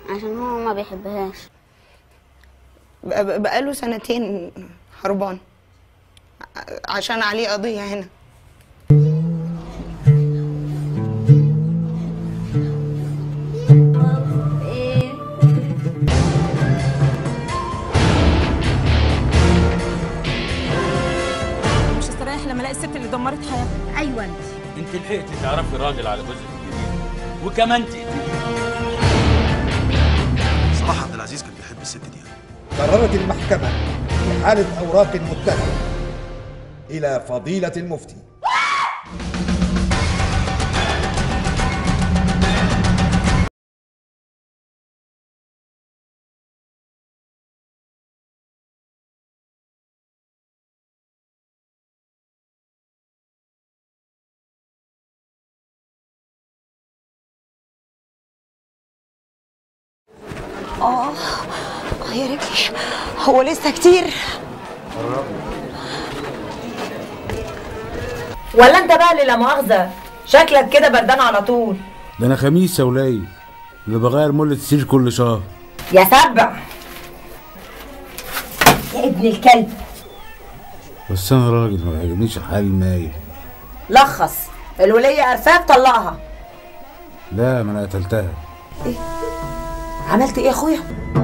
عشان هو ما بيحبهاش بقى- بقى- بقاله سنتين هربان ع- عشان عليه قضية هنا مش هستريح لما الاقي الست اللي دمرت حياتي ايوه انت انت لحقتي تعرفي راجل على جوزك الجديد وكمان تقتليه صلاح عبد العزيز كان بيحب الست دي قررت المحكمة في حالة أوراق المتهم إلى فضيلة المفتي اه اه يا رجلي هو لسه كتير ولا انت بقى اللي لا مؤاخذه شكلك كده بردان على طول ده انا خميس يا ولاي اللي بغير مولة السير كل شهر يا سبع يا ابن الكلب بس انا راجل ما بيعجبنيش الحال المايل لخص الوليه قرفاك طلقها لا ما انا قتلتها عملت ايه يا اخويا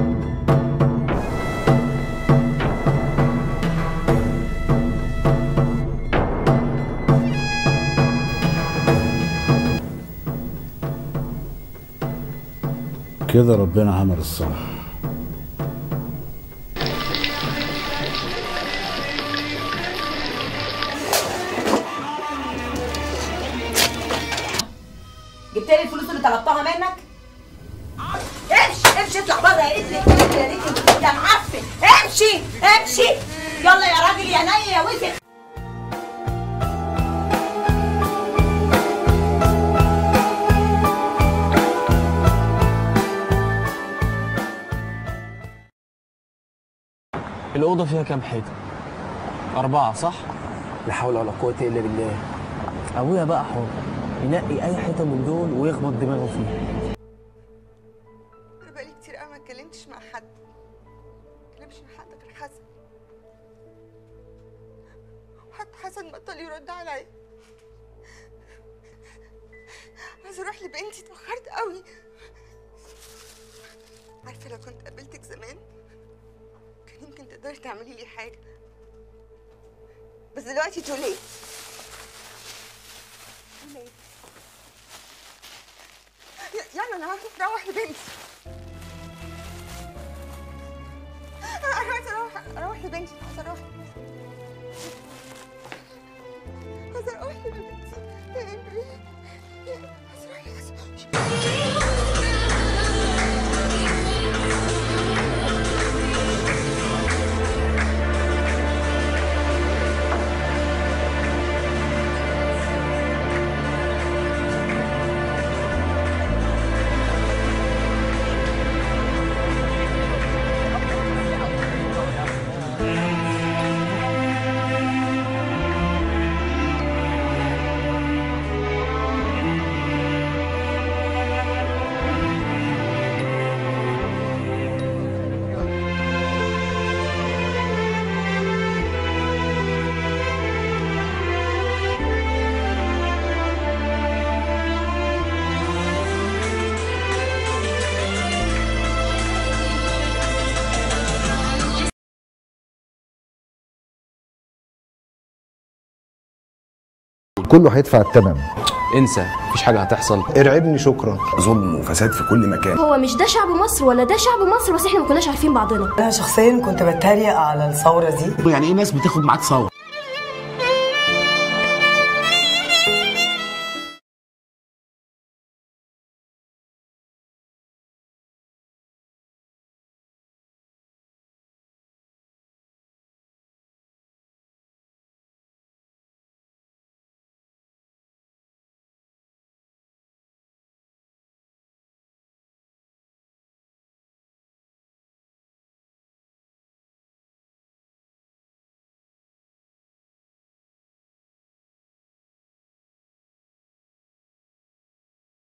كده ربنا عمل الصح جبت لي الفلوس اللي طلبتها منك امشي امشي اطلع بره يا ابن الكلب يا ريت يا معفن امشي امشي يلا يا راجل يا ني يا وسخ الأوضة فيها كام حيطة؟ أربعة صح؟ لا حول ولا قوة إلا بالله أبويا بقى حر ينقي أي حيطة من دول ويخبط دماغه فيها أنا بقالي كتير قوي ما اتكلمتش مع حد ما اتكلمش مع حد غير حسن وحتى حسن بطل يرد عليا عايزة أروح لبنتي اتأخرت قوي عارفة لو كنت قابلتك زمان كان يمكن تقدري تعملي لي حاجة بس دلوقتي تو ليت يلا انا عايزه اروح لبنتي انا عايزه اروح اروح لبنتي عايزه اروح عايزه اروح لبنتي عايزه اروح عايزة- كله هيدفع الثمن انسى مفيش حاجة هتحصل ارعبني شكرا ظلم وفساد في كل مكان هو مش ده شعب مصر ولا ده شعب مصر بس احنا ما كناش عارفين بعضنا انا شخصيا كنت بتريق على الثوره دي يعني ايه ناس بتاخد معاك صور